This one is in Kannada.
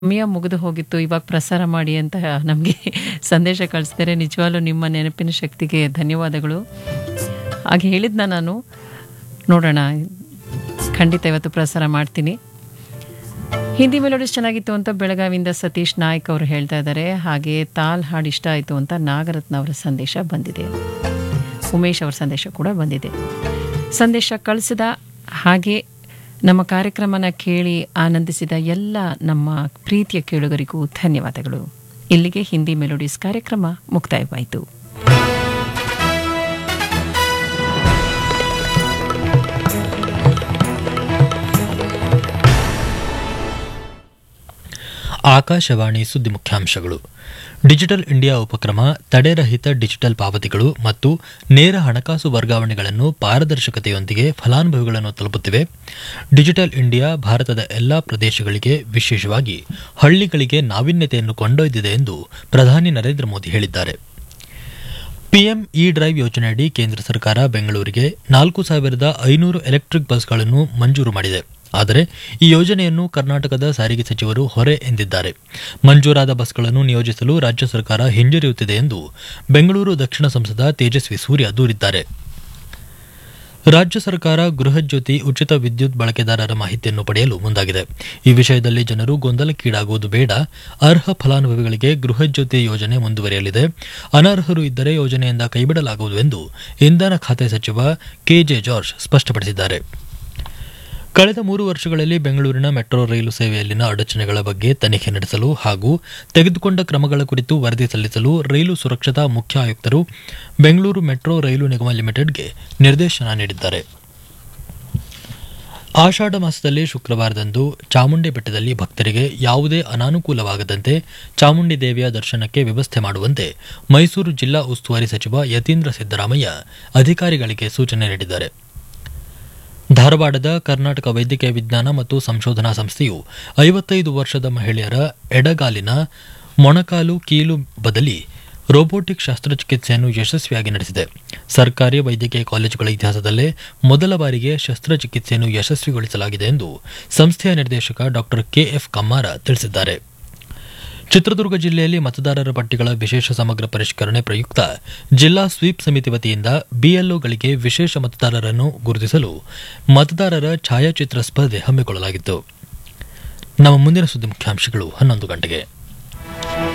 ಸಮಯ ಮುಗಿದು ಹೋಗಿತ್ತು ಇವಾಗ ಪ್ರಸಾರ ಮಾಡಿ ಅಂತ ನಮಗೆ ಸಂದೇಶ ಕಳಿಸ್ತಾರೆ ನಿಜವಾಗ್ಲೂ ನಿಮ್ಮ ನೆನಪಿನ ಶಕ್ತಿಗೆ ಧನ್ಯವಾದಗಳು ಹಾಗೆ ಹೇಳಿದ್ನ ನಾನು ನೋಡೋಣ ಖಂಡಿತ ಇವತ್ತು ಪ್ರಸಾರ ಮಾಡ್ತೀನಿ ಹಿಂದಿ ಮೆಲೋಡಿಸ್ ಚೆನ್ನಾಗಿತ್ತು ಅಂತ ಬೆಳಗಾವಿಯಿಂದ ಸತೀಶ್ ನಾಯ್ಕ್ ಅವರು ಹೇಳ್ತಾ ಇದ್ದಾರೆ ಹಾಗೆ ತಾಲ್ ಹಾಡು ಇಷ್ಟ ಆಯಿತು ಅಂತ ನಾಗರತ್ನ ಅವರ ಸಂದೇಶ ಬಂದಿದೆ ಉಮೇಶ್ ಅವರ ಸಂದೇಶ ಕೂಡ ಬಂದಿದೆ ಸಂದೇಶ ಕಳಿಸಿದ ಹಾಗೆ ನಮ್ಮ ಕಾರ್ಯಕ್ರಮನ ಕೇಳಿ ಆನಂದಿಸಿದ ಎಲ್ಲ ನಮ್ಮ ಪ್ರೀತಿಯ ಕೇಳುಗರಿಗೂ ಧನ್ಯವಾದಗಳು ಇಲ್ಲಿಗೆ ಹಿಂದಿ ಮೆಲೋಡಿಸ್ ಕಾರ್ಯಕ್ರಮ ಮುಕ್ತಾಯವಾಯಿತು ಆಕಾಶವಾಣಿ ಸುದ್ದಿ ಮುಖ್ಯಾಂಶಗಳು ಡಿಜಿಟಲ್ ಇಂಡಿಯಾ ಉಪಕ್ರಮ ತಡೆರಹಿತ ಡಿಜಿಟಲ್ ಪಾವತಿಗಳು ಮತ್ತು ನೇರ ಹಣಕಾಸು ವರ್ಗಾವಣೆಗಳನ್ನು ಪಾರದರ್ಶಕತೆಯೊಂದಿಗೆ ಫಲಾನುಭವಿಗಳನ್ನು ತಲುಪುತ್ತಿವೆ ಡಿಜಿಟಲ್ ಇಂಡಿಯಾ ಭಾರತದ ಎಲ್ಲಾ ಪ್ರದೇಶಗಳಿಗೆ ವಿಶೇಷವಾಗಿ ಹಳ್ಳಿಗಳಿಗೆ ನಾವೀನ್ಯತೆಯನ್ನು ಕೊಂಡೊಯ್ದಿದೆ ಎಂದು ಪ್ರಧಾನಿ ನರೇಂದ್ರ ಮೋದಿ ಹೇಳಿದ್ದಾರೆ ಪಿಎಂ ಇ ಡ್ರೈವ್ ಯೋಜನೆಯಡಿ ಕೇಂದ್ರ ಸರ್ಕಾರ ಬೆಂಗಳೂರಿಗೆ ನಾಲ್ಕು ಸಾವಿರದ ಐನೂರು ಎಲೆಕ್ಟ್ರಿಕ್ ಬಸ್ಗಳನ್ನು ಮಂಜೂರು ಮಾಡಿದೆ ಆದರೆ ಈ ಯೋಜನೆಯನ್ನು ಕರ್ನಾಟಕದ ಸಾರಿಗೆ ಸಚಿವರು ಹೊರೆ ಎಂದಿದ್ದಾರೆ ಮಂಜೂರಾದ ಬಸ್ಗಳನ್ನು ನಿಯೋಜಿಸಲು ರಾಜ್ಯ ಸರ್ಕಾರ ಹಿಂಜರಿಯುತ್ತಿದೆ ಎಂದು ಬೆಂಗಳೂರು ದಕ್ಷಿಣ ಸಂಸದ ತೇಜಸ್ವಿ ಸೂರ್ಯ ದೂರಿದ್ದಾರೆ ರಾಜ್ಯ ಸರ್ಕಾರ ಗೃಹಜ್ಯೋತಿ ಉಚಿತ ವಿದ್ಯುತ್ ಬಳಕೆದಾರರ ಮಾಹಿತಿಯನ್ನು ಪಡೆಯಲು ಮುಂದಾಗಿದೆ ಈ ವಿಷಯದಲ್ಲಿ ಜನರು ಗೊಂದಲಕ್ಕೀಡಾಗುವುದು ಬೇಡ ಅರ್ಹ ಫಲಾನುಭವಿಗಳಿಗೆ ಗೃಹಜ್ಯೋತಿ ಯೋಜನೆ ಮುಂದುವರಿಯಲಿದೆ ಅನರ್ಹರು ಇದ್ದರೆ ಯೋಜನೆಯಿಂದ ಕೈಬಿಡಲಾಗುವುದು ಎಂದು ಇಂಧನ ಖಾತೆ ಸಚಿವ ಕೆಜೆ ಜಾರ್ಜ್ ಸ್ಪಷ್ಟಪಡಿಸಿದ್ದಾರೆ ಕಳೆದ ಮೂರು ವರ್ಷಗಳಲ್ಲಿ ಬೆಂಗಳೂರಿನ ಮೆಟ್ರೋ ರೈಲು ಸೇವೆಯಲ್ಲಿನ ಅಡಚಣೆಗಳ ಬಗ್ಗೆ ತನಿಖೆ ನಡೆಸಲು ಹಾಗೂ ತೆಗೆದುಕೊಂಡ ಕ್ರಮಗಳ ಕುರಿತು ವರದಿ ಸಲ್ಲಿಸಲು ರೈಲು ಸುರಕ್ಷತಾ ಮುಖ್ಯ ಆಯುಕ್ತರು ಬೆಂಗಳೂರು ಮೆಟ್ರೋ ರೈಲು ನಿಗಮ ಲಿಮಿಟೆಡ್ಗೆ ನಿರ್ದೇಶನ ನೀಡಿದ್ದಾರೆ ಆಷಾಢ ಮಾಸದಲ್ಲಿ ಶುಕ್ರವಾರದಂದು ಚಾಮುಂಡಿ ಬೆಟ್ಟದಲ್ಲಿ ಭಕ್ತರಿಗೆ ಯಾವುದೇ ಅನಾನುಕೂಲವಾಗದಂತೆ ಚಾಮುಂಡಿ ದೇವಿಯ ದರ್ಶನಕ್ಕೆ ವ್ಯವಸ್ಥೆ ಮಾಡುವಂತೆ ಮೈಸೂರು ಜಿಲ್ಲಾ ಉಸ್ತುವಾರಿ ಸಚಿವ ಯತೀಂದ್ರ ಸಿದ್ದರಾಮಯ್ಯ ಅಧಿಕಾರಿಗಳಿಗೆ ಸೂಚನೆ ನೀಡಿದ್ದಾರೆ ಧಾರವಾಡದ ಕರ್ನಾಟಕ ವೈದ್ಯಕೀಯ ವಿಜ್ಞಾನ ಮತ್ತು ಸಂಶೋಧನಾ ಸಂಸ್ಥೆಯು ಐವತ್ತೈದು ವರ್ಷದ ಮಹಿಳೆಯರ ಎಡಗಾಲಿನ ಮೊಣಕಾಲು ಕೀಲು ಬದಲಿ ರೋಬೋಟಿಕ್ ಶಸ್ತ್ರಚಿಕಿತ್ಸೆಯನ್ನು ಯಶಸ್ವಿಯಾಗಿ ನಡೆಸಿದೆ ಸರ್ಕಾರಿ ವೈದ್ಯಕೀಯ ಕಾಲೇಜುಗಳ ಇತಿಹಾಸದಲ್ಲೇ ಮೊದಲ ಬಾರಿಗೆ ಶಸ್ತ್ರಚಿಕಿತ್ಸೆಯನ್ನು ಯಶಸ್ವಿಗೊಳಿಸಲಾಗಿದೆ ಎಂದು ಸಂಸ್ಥೆಯ ನಿರ್ದೇಶಕ ಡಾ ಕೆಎಫ್ ಕಮ್ಮಾರ ತಿಳಿಸಿದ್ದಾರೆ ಚಿತ್ರದುರ್ಗ ಜಿಲ್ಲೆಯಲ್ಲಿ ಮತದಾರರ ಪಟ್ಟಿಗಳ ವಿಶೇಷ ಸಮಗ್ರ ಪರಿಷ್ಕರಣೆ ಪ್ರಯುಕ್ತ ಜಿಲ್ಲಾ ಸ್ವೀಪ್ ಸಮಿತಿ ವತಿಯಿಂದ ಬಿಎಲ್ಒಗಳಿಗೆ ವಿಶೇಷ ಮತದಾರರನ್ನು ಗುರುತಿಸಲು ಮತದಾರರ ಛಾಯಾಚಿತ್ರ ಸ್ಪರ್ಧೆ ಹಮ್ಮಿಕೊಳ್ಳಲಾಗಿತ್ತು ನಮ್ಮ ಮುಂದಿನ ಸುದ್ದಿ ಮುಖ್ಯಾಂಶಗಳು ಹನ್ನೊಂದು ಗಂಟೆಗೆ